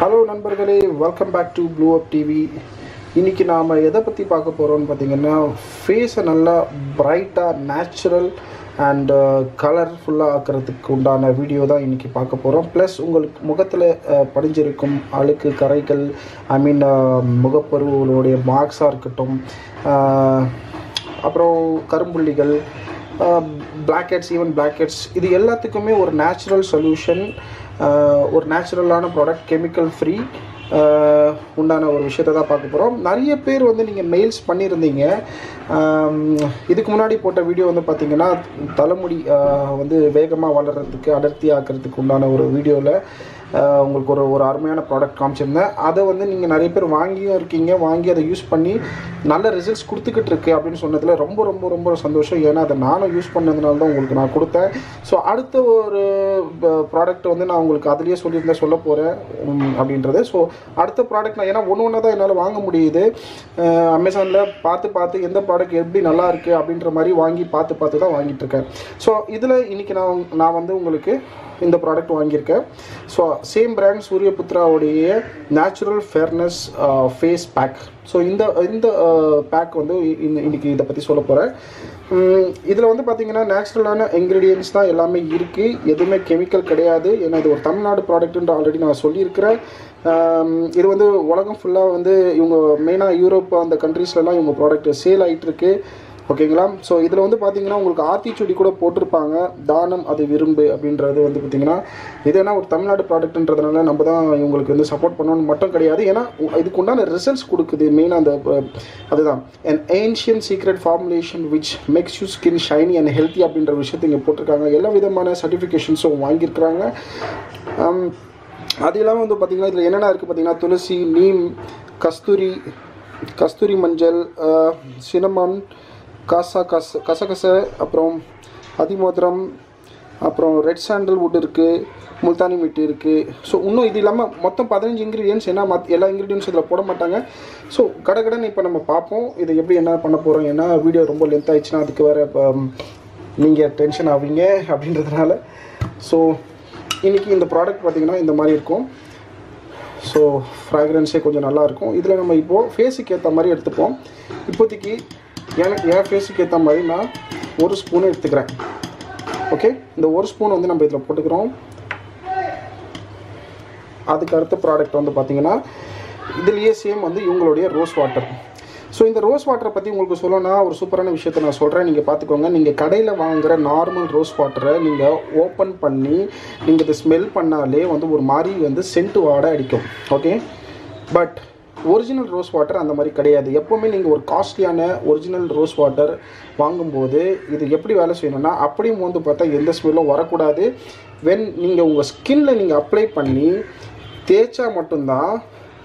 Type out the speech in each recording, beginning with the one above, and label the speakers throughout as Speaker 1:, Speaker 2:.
Speaker 1: Hello நண்பர்களே welcome back to blue up TV இன்றைக்கி நாம் எதை பற்றி பார்க்க போகிறோம்னு பார்த்தீங்கன்னா ஃபேஸை நல்லா பிரைட்டாக நேச்சுரல் அண்ட் கலர்ஃபுல்லாக ஆக்கிறதுக்கு உண்டான வீடியோ தான் இன்றைக்கி பார்க்க போகிறோம் ப்ளஸ் உங்களுக்கு முகத்தில் படிஞ்சிருக்கும் அழுக்கு கரைகள் ஐ மீன் முகப்பருவுகளுடைய மார்க்ஸாக இருக்கட்டும் அஹ், அப்புறம் கரும்புள்ளிகள் blackheads even blackheads இது எல்லாத்துக்குமே ஒரு நேச்சுரல் சொல்யூஷன் ஒரு நேச்சுரலான ப்ராடக்ட் கெமிக்கல் ஃப்ரீ உண்டான ஒரு விஷயத்தை தான் பார்க்க போகிறோம் நிறைய பேர் வந்து நீங்கள் மெயில்ஸ் பண்ணியிருந்தீங்க ஆம், இதுக்கு முன்னாடி போட்ட வீடியோ வந்து பார்த்தீங்கன்னா தலைமுடி ஆஹ், வந்து வேகமாக வளர்கிறதுக்கு அடர்த்தி ஆக்கிறதுக்கு உண்டான ஒரு வீடியோவில் உங்களுக்கு ஒரு ஒரு அருமையான ப்ராடக்ட் காமிச்சிருந்தேன் அதை வந்து நீங்கள் நிறைய பேர் வாங்கியும் இருக்கீங்க வாங்கி அதை யூஸ் பண்ணி நல்ல ரிசல்ட்ஸ் கொடுத்துக்கிட்டு இருக்கு அப்படின்னு சொன்னதில் ரொம்ப ரொம்ப ரொம்ப சந்தோஷம் ஏன்னா அதை நானும் யூஸ் பண்ணதுனால தான் உங்களுக்கு நான் கொடுத்தேன் ஸோ அடுத்த ஒரு ப்ராடக்ட் வந்து நான் உங்களுக்கு அதுலேயே சொல்லியிருந்தேன் சொல்ல போகிறேன் அப்படின்றது ஸோ அடுத்த ப்ராடக்ட் நான் ஏன்னா ஒன்று ஒன்று தான் என்னால் வாங்க முடியுது அமேசானில் பார்த்து பார்த்து எந்த ப்ராடக்ட் எப்படி நல்லா இருக்குது அப்படின்ற மாதிரி வாங்கி பார்த்து பார்த்து தான் வாங்கிட்டு இருக்கேன் ஸோ இதில் இன்றைக்கி நான் நான் வந்து உங்களுக்கு இந்த ப்ராடக்ட் வாங்கியிருக்கேன் ஸோ சேம் பிராண்ட் சூரியபுத்ராவுடைய natural fairness face pack so இந்த இந்த பேக் வந்து இன்ன- இன்னைக்கு இதை பற்றி சொல்ல போகிறேன் இதில் வந்து பார்த்தீங்கன்னா நேச்சுரலான இன்க்ரீடியன்ஸ் தான் எல்லாமே இருக்குது எதுவுமே கெமிக்கல் கிடையாது ஏன்னா இது ஒரு தமிழ்நாடு ப்ராடக்ட்ன்ற ஆல்ரெடி நான் சொல்லியிருக்கிறேன் ஆம், இது வந்து உலகம் ஃபுல்லாக வந்து இவங்க மெயினாக யூரோப் அந்த கண்ட்ரீஸ்லலாம் இவங்க ப்ராடக்ட் சேல் ஆகிட்டுருக்கு ஓகேங்களா ஸோ இதில் வந்து பார்த்தீங்கன்னா உங்களுக்கு ஆத்திச்சூடி கூட போட்டிருப்பாங்க தானம் அது விரும்பு அப்படின்றது வந்து பார்த்தீங்கன்னா இது என்ன ஒரு தமிழ்நாடு ப்ராடக்ட்ன்றதுனால நம்ம தான் இவங்களுக்கு வந்து சப்போர்ட் பண்ணணும்னு மட்டும் கிடையாது ஏன்னா உ- இதுக்கு உண்டான ரிசல்ட்ஸ் கொடுக்குது மெயினாக அந்த அஹ், அதுதான் an ancient secret formulation which makes you skin shiny and healthy அப்படின்ற விஷயத்தை இங்கே போட்டிருக்காங்க எல்லா விதமான சர்டிஃபிகேஷன்ஸும் வாங்கியிருக்கிறாங்க ஆம், அது இல்லாமல் வந்து பார்த்தீங்கன்னா இதில் என்னென்ன இருக்குது பார்த்தீங்கன்னா துளசி நீம் கஸ்தூரி கஸ்தூரி மஞ்சள் சினமான் காசா கச கசகச அப்புறம் அதிமோதிரம் அப்புறம் ரெட் சாண்டல் வுட் இருக்குது முல்தானி மிட்டி இருக்குது ஸோ இன்னும் இது இல்லாமல் மொத்தம் பதினஞ்சு இன்க்ரீடியன்ஸ் என்ன மத் எல்லா இன்க்ரீடியன்ஸ் இதில் போட மாட்டாங்க ஸோ கடகடன்னு இப்போ நம்ம பார்ப்போம் இது எப்படி என்ன பண்ண போகிறோம் ஏன்னா வீடியோ ரொம்ப லென்த் ஆயிடுச்சுன்னா அதுக்கு வேறு நீங்கள் டென்ஷன் ஆவீங்க அப்படின்றதுனால ஸோ இன்றைக்கி இந்த ப்ராடக்ட் பார்த்திங்கன்னா இந்த மாதிரி இருக்கும் ஸோ ஃப்ராக்ரன்ஸே கொஞ்சம் நல்லா இருக்கும் இதில் நம்ம இப்போது ஃபேஸுக்கு ஏற்ற மாதிரி எடுத்துப்போம் இப்போதைக்கு எனக்கு என் ஃபேஸுக்கு ஏற்ற மாதிரி நான் ஒரு ஸ்பூன் எடுத்துக்கிறேன் ஓகே இந்த ஒரு ஸ்பூன் வந்து நம்ம இதில் போட்டுக்கிறோம் அதுக்கு அடுத்த ப்ராடக்ட் வந்து பார்த்தீங்கன்னா இதுலேயே சேம் வந்து இவங்களுடைய ரோஸ் வாட்டர் ஸோ இந்த ரோஸ் வாட்டரை பற்றி உங்களுக்கு சொல்லணும்னா ஒரு சூப்பரான விஷயத்த நான் சொல்கிறேன் நீங்கள் பார்த்துக்கோங்க நீங்கள் கடையில் வாங்குற நார்மல் ரோஸ் வாட்டரை நீங்கள் ஓப்பன் பண்ணி நீங்கள் இதை ஸ்மெல் பண்ணாலே வந்து ஒரு மாதிரி வந்து சென்ட் வாடை அடிக்கும் okay but original rose water அந்த மாதிரி கிடையாது எப்போவுமே நீங்கள் ஒரு காஸ்ட்லியான ஒரிஜினல் ரோஸ் வாட்டர் வாங்கும்போது இது எப்படி வேலை செய்யணும்னா அப்படியும் வந்து பார்த்தா எந்த ஸ்மெல்லும் வரக்கூடாது வென் நீங்கள் உங்கள் ஸ்கின்ல நீங்கள் அப்ளை பண்ணி தேய்ச்சா மட்டும்தான்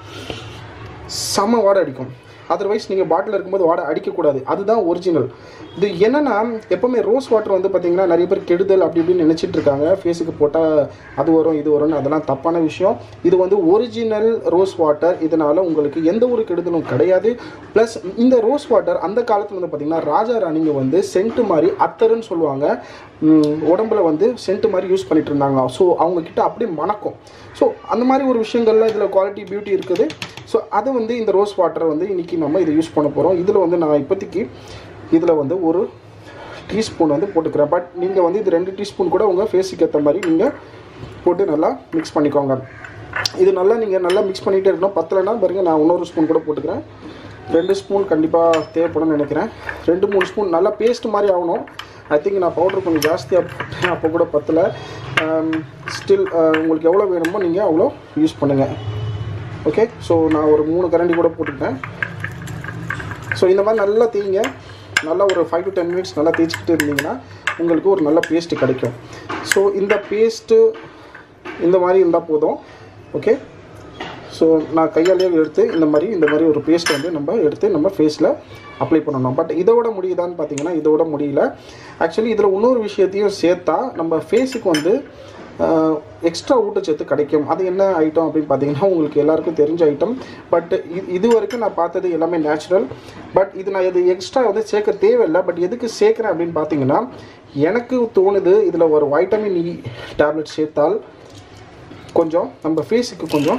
Speaker 1: செம வாடை அடிக்கும் அதர்வைஸ் நீங்கள் பாட்டில் இருக்கும்போது வாடை அடிக்கக்கூடாது அதுதான் ஒரிஜினல் இது என்னென்னா எப்போவுமே ரோஸ் வாட்டர் வந்து பார்த்தீங்கன்னா நிறைய பேர் கெடுதல் அப்படி இப்படின்னு நினச்சிட்டு இருக்காங்க ஃபேஸுக்கு போட்டால் அது வரும் இது வரும்னு அதெல்லாம் தப்பான விஷயம் இது வந்து ஒரிஜினல் ரோஸ் வாட்டர் இதனால் உங்களுக்கு எந்த ஒரு கெடுதலும் கிடையாது ப்ளஸ் இந்த ரோஸ் வாட்டர் அந்த காலத்தில் வந்து பார்த்தீங்கன்னா ராஜா ராணிங்க வந்து சென்ட் மாதிரி அத்தருன்னு சொல்லுவாங்க ம், உடம்புல வந்து சென்ட் மாதிரி யூஸ் பண்ணிட்டு இருந்தாங்க ஸோ அவங்க கிட்ட அப்படியே மணக்கும் ஸோ அந்த மாதிரி ஒரு விஷயங்கள்லாம் இதில் குவாலிட்டி பியூட்டி இருக்குது ஸோ அது வந்து இந்த ரோஸ் வாட்டரை வந்து இன்றைக்கி நம்ம இதை யூஸ் பண்ண போகிறோம் இதில் வந்து நான் இப்போதைக்கு இதில் வந்து ஒரு டீஸ்பூன் வந்து போட்டுக்கிறேன் பட் நீங்கள் வந்து இது ரெண்டு டீஸ்பூன் கூட உங்கள் ஃபேஸுக்கு ஏற்ற மாதிரி நீங்கள் போட்டு நல்லா மிக்ஸ் பண்ணிக்கோங்க இது நல்லா நீங்கள் நல்லா மிக்ஸ் பண்ணிகிட்டே இருக்கணும் பத்தலைன்னா பாருங்க நான் இன்னொரு ஸ்பூன் கூட போட்டுக்கிறேன் ரெண்டு ஸ்பூன் கண்டிப்பாக தேவைப்படும்னு நினைக்கிறேன் ரெண்டு மூணு ஸ்பூன் நல்லா பேஸ்ட் மாதிரி ஆகணும் ஐ திங்க் நான் பவுடர் கொஞ்சம் ஜாஸ்தியாக போட்டேன் அப்போ கூட பத்தலை ஸ்டில் உங்களுக்கு எவ்வளோ வேணுமோ நீங்கள் அவ்வளோ யூஸ் பண்ணுங்கள் ஓகே ஸோ நான் ஒரு மூணு கரண்டி கூட போட்டுக்கிட்டேன் ஸோ இந்த மாதிரி நல்லா தேய்ங்க நல்லா ஒரு ஃபைவ் டு டென் மினிட்ஸ் நல்லா தேய்ச்சிக்கிட்டு இருந்தீங்கன்னா உங்களுக்கு ஒரு நல்ல பேஸ்ட்டு கிடைக்கும் ஸோ இந்த பேஸ்ட்டு இந்த மாதிரி இருந்தால் போதும் ஓகே ஸோ நான் கையாலேயே எடுத்து இந்த மாதிரி இந்த மாதிரி ஒரு பேஸ்ட் வந்து நம்ம எடுத்து நம்ம ஃபேஸில் அப்ளை பண்ணணும் பட் இதோட முடியுதான்னு பார்த்தீங்கன்னா இதோட முடியல ஆக்சுவலி இதில் இன்னொரு விஷயத்தையும் சேர்த்தா நம்ம ஃபேஸுக்கு வந்து எக்ஸ்ட்ரா ஊட்டச்சத்து கிடைக்கும் அது என்ன ஐட்டம் அப்படின்னு பார்த்தீங்கன்னா உங்களுக்கு எல்லாருக்கும் தெரிஞ்ச ஐட்டம் பட் இது வரைக்கும் நான் பார்த்தது எல்லாமே நேச்சுரல் பட் இது நான் இது எக்ஸ்ட்ரா வந்து சேர்க்க தேவையில்லை பட் எதுக்கு சேர்க்குறேன் அப்படின்னு பார்த்தீங்கன்னா எனக்கு தோணுது இதில் ஒரு வைட்டமின் இ டேப்லெட் சேர்த்தால் கொஞ்சம் நம்ம ஃபேஸுக்கு கொஞ்சம்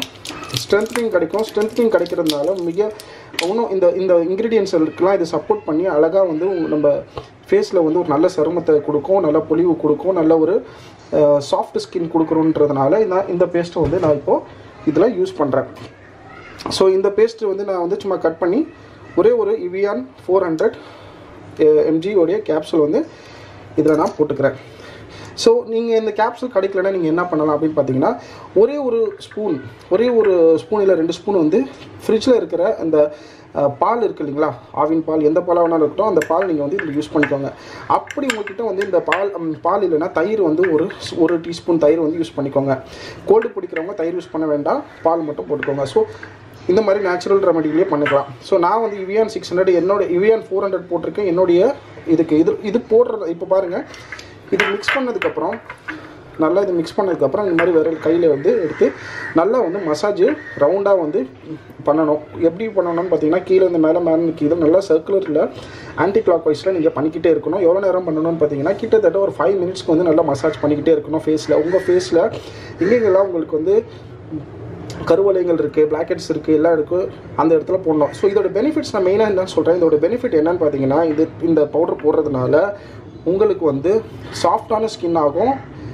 Speaker 1: ஸ்ட்ரென்த்னிங் கிடைக்கும் ஸ்ட்ரென்த்னிங் கிடைக்கிறதுனால மிக இன்னும் இந்த இந்த இன்க்ரீடியன்ஸ்களுக்கெல்லாம் இது சப்போர்ட் பண்ணி அழகாக வந்து உங்க- நம்ம ஃபேஸில் வந்து ஒரு நல்ல சருமத்தை கொடுக்கும் நல்ல பொலிவு கொடுக்கும் நல்ல ஒரு சாஃப்ட் ஸ்கின் கொடுக்குறோன்றதுனால நான் இந்த பேஸ்ட்டை வந்து நான் இப்போது இதில் யூஸ் பண்ணுறேன் ஸோ இந்த பேஸ்ட்டு வந்து நான் வந்து சும்மா கட் பண்ணி ஒரே ஒரு இவியான் ஃபோர் ஹண்ட்ரட் எம்ஜி உடைய கேப்சூல் வந்து இதில் நான் போட்டுக்கிறேன் ஸோ நீங்கள் இந்த கேப்சூல் கிடைக்கலன்னா நீங்கள் என்ன பண்ணலாம் அப்படின்னு பார்த்தீங்கன்னா ஒரே ஒரு ஸ்பூன் ஒரே ஒரு ஸ்பூன் இல்லை ரெண்டு ஸ்பூன் வந்து ஃப்ரிட்ஜில் இருக்கிற அந்த அஹ், பால் இருக்கு இல்லைங்களா ஆவின் பால் எந்த பாலாக வேணாலும் இருக்கட்டும் அந்த பால் நீங்கள் வந்து இதில் யூஸ் பண்ணிக்கோங்க அப்படி உங்ககிட்ட வந்து இந்த பால் ம், பால் இல்லைன்னா தயிர் வந்து ஒரு ஸ்- ஒரு டீஸ்பூன் தயிர் வந்து யூஸ் பண்ணிக்கோங்க கோல்டு பிடிக்கிறவங்க தயிர் யூஸ் பண்ண வேண்டாம் பால் மட்டும் போட்டுக்கோங்க ஸோ இந்த மாதிரி நேச்சுரல் ரெமடிலேயே பண்ணிக்கலாம் ஸோ நான் வந்து இவியான் சிக்ஸ் ஹண்ட்ரட் என்னோட இவியான் ஃபோர் ஹண்ட்ரட் போட்டிருக்கேன் என்னுடைய இதுக்கு இது இது போடுறது இப்போ பாருங்கள் இது மிக்ஸ் பண்ணதுக்கப்புறம் நல்லா இது மிக்ஸ் பண்ணதுக்கப்புறம் இந்த மாதிரி விரல் கையில் வந்து எடுத்து நல்லா வந்து மசாஜ் ரவுண்டாக வந்து பண்ணணும் எப்படி பண்ணணும்னு பார்த்தீங்கன்னா கீழே இருந்து மேலே மேலே கீழே நல்லா சர்க்குலரில் ஆன்டி கிளாக் வைஸில் நீங்கள் பண்ணிக்கிட்டே இருக்கணும் எவ்வளோ நேரம் பண்ணணும்னு பார்த்தீங்கன்னா கிட்டத்தட்ட ஒரு ஃபைவ் மினிட்ஸ்க்கு வந்து நல்லா மசாஜ் பண்ணிக்கிட்டே இருக்கணும் ஃபேஸில் உங்கள் ஃபேஸில் எங்கெங்கெல்லாம் உங்களுக்கு வந்து கருவளையங்கள் இருக்குது பிளாக்கெட்ஸ் இருக்குது எல்லாம் இருக்குது அந்த இடத்துல போடணும் ஸோ இதோட பெனிஃபிட்ஸ் நான் மெயினாக என்ன சொல்கிறேன் இதோட பெனிஃபிட் என்னன்னு பார்த்தீங்கன்னா இது இந்த பவுடர் போடுறதுனால உங்களுக்கு வந்து சாஃப்டான ஸ்கின் ஆகும்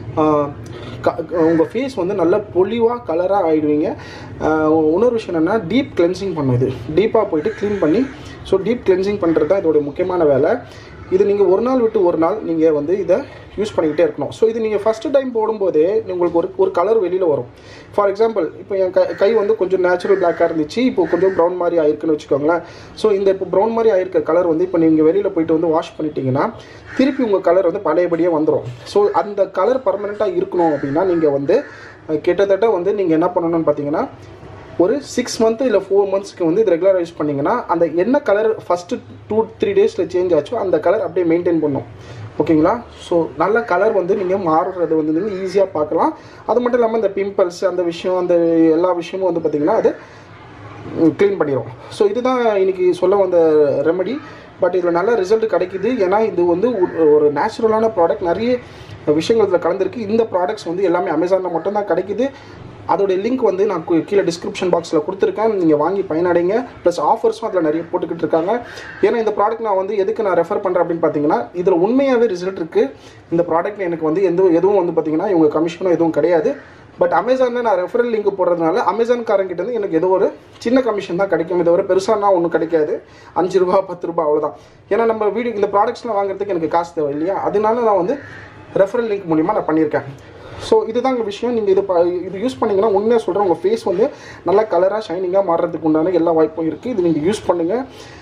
Speaker 1: உங்கள் ஃபேஸ் வந்து நல்ல பொலிவாக கலராக ஆகிடுவீங்க இன்னொரு விஷயம் என்னென்னா டீப் கிளென்சிங் பண்ணும் இது டீப்பாக போயிட்டு க்ளீன் பண்ணி ஸோ டீப் கிளென்சிங் பண்ணுறது தான் இதோட முக்கியமான வேலை இது நீங்கள் ஒரு நாள் விட்டு ஒரு நாள் நீங்கள் வந்து இதை யூஸ் பண்ணிக்கிட்டே இருக்கணும் ஸோ இது நீங்கள் ஃபஸ்ட்டு டைம் போடும்போதே உங்களுக்கு ஒரு ஒரு கலர் வெளியில் வரும் ஃபார் எக்ஸாம்பிள் இப்போ என் கை கை வந்து கொஞ்சம் நேச்சுரல் பிளாக்காக இருந்துச்சு இப்போ கொஞ்சம் ப்ரௌன் மாதிரி ஆயிருக்குன்னு வச்சுக்கோங்களேன் ஸோ இந்த இப்போ ப்ரௌன் மாதிரி ஆயிருக்க கலர் வந்து இப்போ நீங்கள் வெளியில் போயிட்டு வந்து வாஷ் பண்ணிட்டீங்கன்னா திருப்பி உங்கள் கலர் வந்து பழையபடியே வந்துடும் ஸோ அந்த கலர் பர்மனெண்ட்டாக இருக்கணும் அப்படின்னா நீங்கள் வந்து அஹ், கிட்டத்தட்ட வந்து நீங்கள் என்ன பண்ணணும்னு பார்த்தீங்கன்னா ஒரு சிக்ஸ் மந்த் இல்லை ஃபோர் மந்த்ஸ்க்கு வந்து இது ரெகுலராக யூஸ் பண்ணிங்கன்னா அந்த என்ன கலர் ஃபஸ்ட்டு டூ த்ரீ டேஸில் சேஞ்ச் ஆச்சோ அந்த கலர் அப்படியே மெயின்டைன் பண்ணும் ஓகேங்களா ஸோ நல்ல கலர் வந்து நீங்கள் மாறுறது வந்து நீங்கள் ஈஸியாக பார்க்கலாம் அது மட்டும் இல்லாமல் இந்த பிம்பிள்ஸ் அந்த விஷயம் அந்த எல்லா விஷயமும் வந்து பார்த்திங்கன்னா அது க்ளீன் பண்ணிடும் ஸோ இதுதான் இன்னைக்கு சொல்ல வந்த ரெமெடி பட் இதில் நல்ல ரிசல்ட் கிடைக்குது ஏன்னா இது வந்து ஒரு- ஒரு நேச்சுரலான ப்ராடக்ட் நிறைய விஷயங்கள் இதில் கலந்துருக்கு இந்த ப்ராடக்ட்ஸ் வந்து எல்லாமே அமேசானில் மட்டும்தான் கிடைக்குது அதோடைய லிங்க் வந்து நான் கு- கீழே டிஸ்கிரிப்ஷன் பாக்ஸில் கொடுத்துருக்கேன் நீங்கள் வாங்கி பயனடைங்க ப்ளஸ் ஆஃபர்ஸும் அதில் நிறைய போட்டுக்கிட்டு இருக்காங்க ஏன்னா இந்த ப்ராடக்ட் நான் வந்து எதுக்கு நான் ரெஃபர் பண்ணுறேன் அப்படின்னு பார்த்தீங்கன்னா இதில் உண்மையாகவே ரிசல்ட் இருக்குது இந்த ப்ராடக்ட் எனக்கு வந்து எந்த எதுவும் வந்து பார்த்தீங்கன்னா இவங்க கமிஷனும் எதுவும் கிடையாது பட் அமேசானில் நான் ரெஃபரல் லிங்க் போடுறதுனால அமேசான்காரங்கிட்ட இருந்து எனக்கு ஏதோ ஒரு சின்ன கமிஷன் தான் கிடைக்கும் இதை ஒரு பெருசானா ஒன்றும் கிடைக்காது அஞ்சு ரூபா பத்து ரூபா அவ்வளோதான் ஏன்னா நம்ம வீடியோ இந்த ப்ராடக்ட்ஸ்லாம் வாங்குறதுக்கு எனக்கு காசு தேவை இல்லையா அதனால நான் வந்து ரெஃபரல் லிங்க் மூலிமா நான் பண்ணியிருக்கேன் ஸோ இதுதாங்க விஷயம் நீங்கள் இது ப இது யூஸ் பண்ணிங்கன்னா உண்மையாக சொல்கிறேன் உங்கள் ஃபேஸ் வந்து நல்லா கலராக ஷைனிங்காக மாறுறதுக்கு உண்டான எல்லா வாய்ப்பும் இருக்குது இது நீங்கள் யூஸ் பண்ணுங்கள்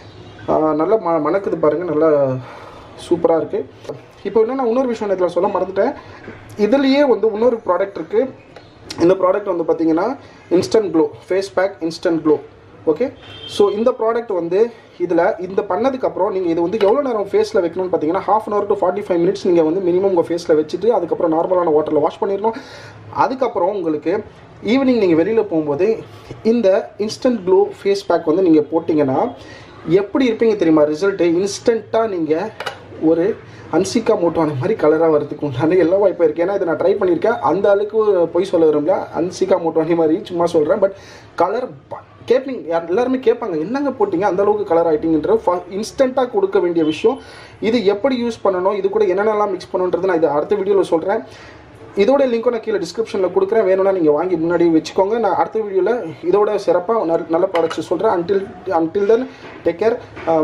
Speaker 1: நல்லா ம மணக்குது பாருங்கள் நல்லா சூப்பராக இருக்குது இப்போ என்னென்னா இன்னொரு விஷயம் இதில் சொல்ல மறந்துட்டேன் இதுலேயே வந்து இன்னொரு ப்ராடக்ட் இருக்குது இந்த ப்ராடக்ட் வந்து பார்த்தீங்கன்னா instant glow face pack instant glow okay so இந்த ப்ராடக்ட் வந்து இதில் இந்த பண்ணதுக்கப்புறம் நீங்கள் இது வந்து எவ்வளோ நேரம் ஃபேஸில் வைக்கணும்னு பார்த்தீங்கன்னா half an hour to forty five minutes நீங்கள் வந்து மினிமம் உங்கள் ஃபேஸில் வச்சுட்டு அதுக்கப்புறம் நார்மலான வாட்டரில் வாஷ் பண்ணிடணும் அதுக்கப்புறம் உங்களுக்கு ஈவினிங் நீங்கள் வெளியில் போகும்போது இந்த இன்ஸ்டன்ட் க்ளோ ஃபேஸ் பேக் வந்து நீங்கள் போட்டிங்கன்னா எப்படி இருப்பீங்க தெரியுமா ரிசல்ட்டு இன்ஸ்டண்ட்டாக நீங்கள் ஒரு அன்சிகா மோட்டோன மாதிரி கலராக வரதுக்கு உண்டான எல்லா வாய்ப்பும் இருக்குது ஏன்னா இதை நான் ட்ரை பண்ணியிருக்கேன் அந்த அளவுக்கு பொய் சொல்ல விரும்பல அன்சிகா மோட்டோனி மாதிரி சும்மா சொல்கிறேன் பட் கலர் கேட்பீங்க யார் எல்லாருமே கேட்பாங்க என்னங்க போட்டிங்க அந்த அளவுக்கு கலர் ஆகிட்டீங்கன்ற இன்ஸ்டண்ட்டாக கொடுக்க வேண்டிய விஷயம் இது எப்படி யூஸ் பண்ணணும் இது கூட என்னென்னலாம் மிக்ஸ் பண்ணணுன்றது நான் இது அடுத்த வீடியோவில் சொல்கிறேன் இதோட லிங்க்கும் நான் கீழே டிஸ்கிரிப்ஷனில் கொடுக்குறேன் வேணும்னா நீங்கள் வாங்கி முன்னாடி வச்சுக்கோங்க நான் அடுத்த வீடியோவில் இதோட சிறப்பாக நல்ல நல்ல ப்ராடக்ட்ஸ் சொல்கிறேன் until until then take care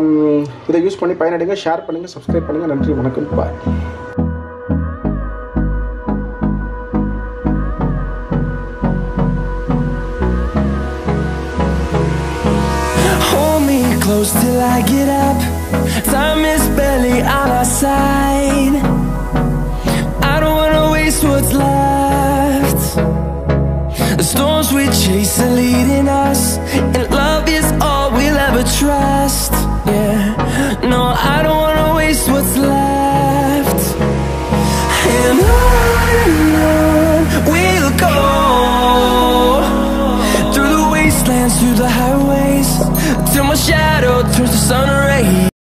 Speaker 1: இதை யூஸ் பண்ணி பயனடைங்க ஷேர் பண்ணுங்கள் சப்ஸ்கிரைப் பண்ணுங்கள் நன்றி வணக்கம் பாய்
Speaker 2: Hold me close till I get up. Time is barely on our side. I don't wanna waste what's left. The storms we chase are leading us, and love is all we'll ever trust. Yeah, no, I don't wanna waste what's left. And on and on we'll go through the wastelands, through the highways, till my shadow turns to sun rays.